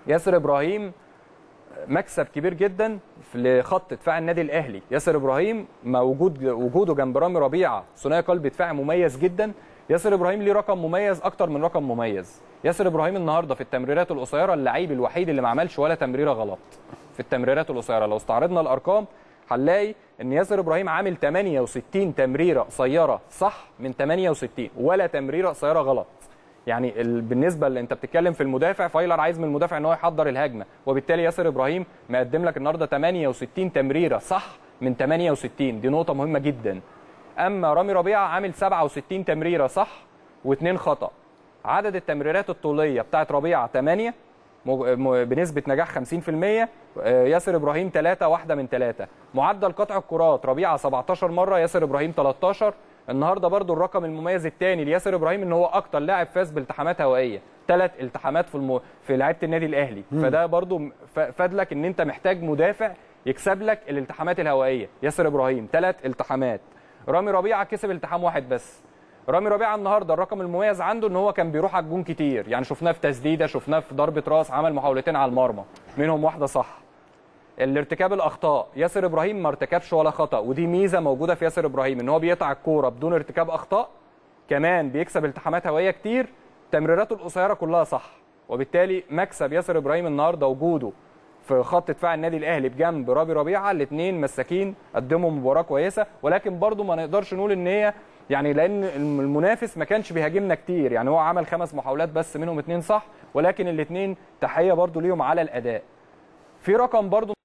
ياسر ابراهيم مكسب كبير جدا في لخط دفاع النادي الاهلي ياسر ابراهيم مع وجود وجوده جنب رامي ربيعه ثنائي قلب دفاع مميز جدا ياسر ابراهيم ليه رقم مميز اكتر من رقم مميز ياسر ابراهيم النهارده في التمريرات القصيره اللعيب الوحيد اللي ما عملش ولا تمريره غلط في التمريرات القصيره لو استعرضنا الارقام هنلاقي ان ياسر ابراهيم عامل 68 تمريره قصيره صح من 68 ولا تمريره قصيره غلط يعني ال... بالنسبه اللي انت بتتكلم في المدافع فايلر عايز من المدافع ان هو يحضر الهجمه وبالتالي ياسر ابراهيم مقدم لك النهارده 68 تمريره صح من 68 دي نقطه مهمه جدا اما رامي ربيعه عامل 67 تمريره صح واثنين خطا عدد التمريرات الطوليه بتاعت ربيعه 8 مج- م- بنسبه نجاح 50% آه، ياسر ابراهيم 3 واحده من 3 معدل قطع الكرات ربيعه 17 مره ياسر ابراهيم 13 النهارده برضو الرقم المميز الثاني لياسر ابراهيم ان هو اكتر لاعب فاز بالتحامات هوائيه ثلاث التحامات في الم... في لعيبه النادي الاهلي فده برضو م- ف- فادلك ان انت محتاج مدافع يكسب لك الالتحامات الهوائيه ياسر ابراهيم ثلاث التحامات رامي ربيعه كسب التحام واحد بس رامي ربيعه النهارده الرقم المميز عنده ان هو كان بيروح على الجون كتير يعني شفناه في تسديده شفناه في ضربه راس عمل محاولتين على المرمى منهم واحده صح الارتكاب الاخطاء ياسر ابراهيم ما ارتكبش ولا خطا ودي ميزه موجوده في ياسر ابراهيم ان هو بيقطع الكوره بدون ارتكاب اخطاء كمان بيكسب التحامات هوائيه كتير تمريراته القصيره كلها صح وبالتالي مكسب ياسر ابراهيم النهارده وجوده في خط دفاع النادي الاهلي بجنب رامي ربيعه الاثنين مساكين قدموا مباراه كويسه ولكن برضو ما نقدرش نقول ان هي يعني لان المنافس ما كانش بيهاجمنا كتير يعني هو عمل خمس محاولات بس منهم اثنين صح ولكن الاثنين تحيه برضو ليهم على الاداء في رقم برضو